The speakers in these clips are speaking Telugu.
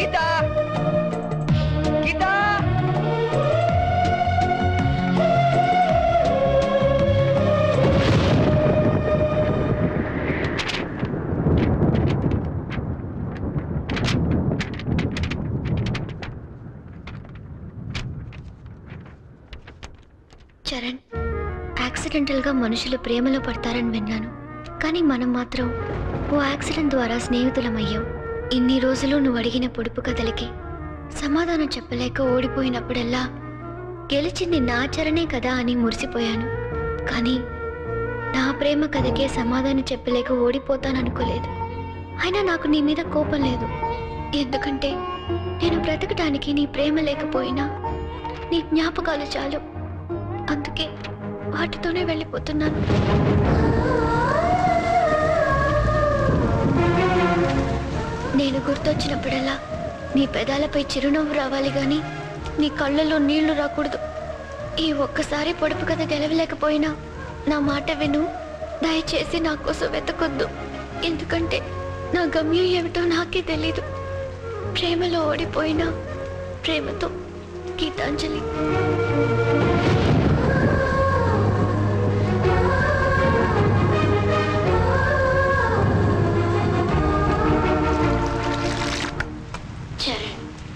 గీత గీత చరణ్ యాక్సిడెంటల్గా మనుషులు ప్రేమలో పడతారని విన్నాను కానీ మనం మాత్రం ఓ యాక్సిడెంట్ ద్వారా స్నేహితులమయ్యాం ఇన్ని రోజులు నువ్వు అడిగిన పొడుపు కథలకి సమాధానం చెప్పలేక ఓడిపోయినప్పుడల్లా గెలిచింది నా చరణే కదా అని మురిసిపోయాను కానీ నా ప్రేమ కథకే సమాధానం చెప్పలేక ఓడిపోతాననుకోలేదు అయినా నాకు నీ మీద కోపం లేదు ఎందుకంటే నేను బ్రతకటానికి నీ ప్రేమ లేకపోయినా నీ జ్ఞాపకాలు చాలు అందుకే వాటితోనే వెళ్ళిపోతున్నాను నేను గుర్తొచ్చినప్పుడల్లా నీ పెదాలపై చిరునవ్వు రావాలి గాని నీ కళ్ళల్లో నీళ్లు రాకూడదు ఈ ఒక్కసారి పొడుపు కథ గెలవలేకపోయినా నా మాట విను దయచేసి నా కోసం వెతకొద్దు ఎందుకంటే నా గమ్యం ఏమిటో నాకే తెలీదు ప్రేమలో ఓడిపోయినా ప్రేమతో గీతాంజలి చరణ్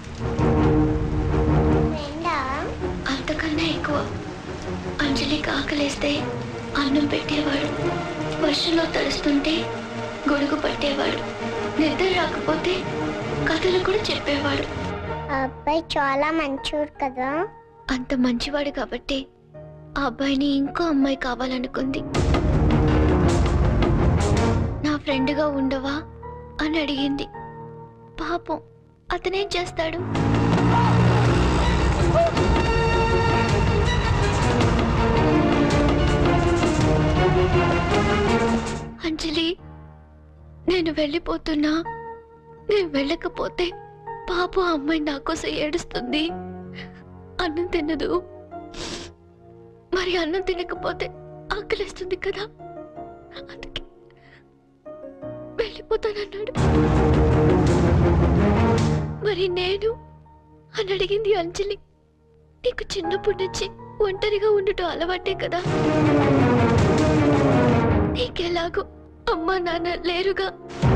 అంతకన్నా ఎక్కువ అంజలికి ఆకలేస్తే అన్నం పెట్టేవాడు వర్షంలో తడుస్తుంటే గొడుగు పట్టేవాడు నిద్ర రాకపోతే కథలు కూడా చెప్పేవాడు ఆ అబ్బాయి చాలా మంచోడు కదా అంత మంచివాడు కాబట్టి ఆ అబ్బాయిని ఇంకో అమ్మాయి కావాలనుకుంది నా ఫ్రెండ్గా ఉండవా అని అడిగింది పాపం అతనేం చేస్తాడు అంజలి నేను వెళ్ళిపోతున్నా నేను వెళ్ళకపోతే పాప ఆ అమ్మాయి నా కోసం ఏడుస్తుంది అన్నం తినదు మరి అన్నం తినకపోతే ఆకలిస్తుంది కదా అందుకే వెళ్ళిపోతానన్నాడు మరి నేను అని అడిగింది అంజలి నీకు చిన్నప్పటి నుంచి ఒంటరిగా ఉండటం అలవాటే కదా నీకెలాగో అమ్మా నాన్న లేరుగా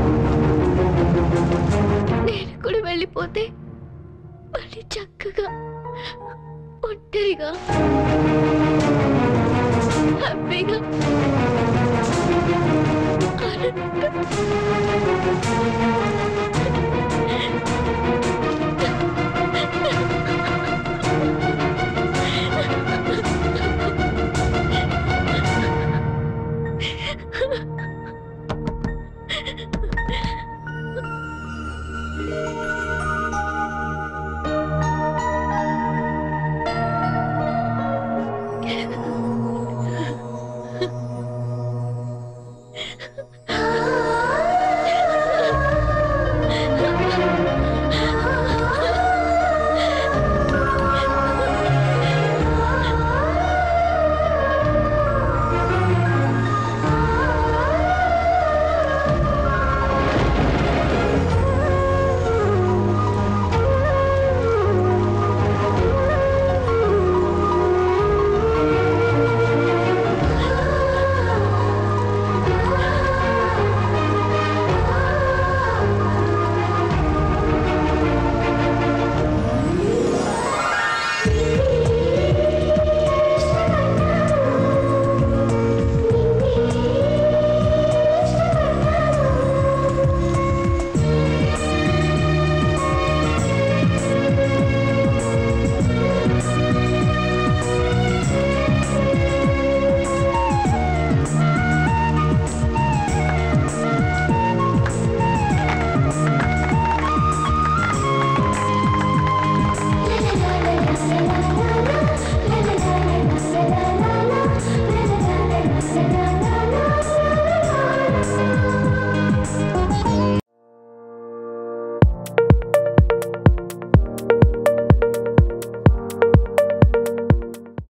నేను కూడా వెళ్ళిపోతే మళ్ళీ చక్కగా ఒంటరిగా హ్యాపీగా ఆనందంగా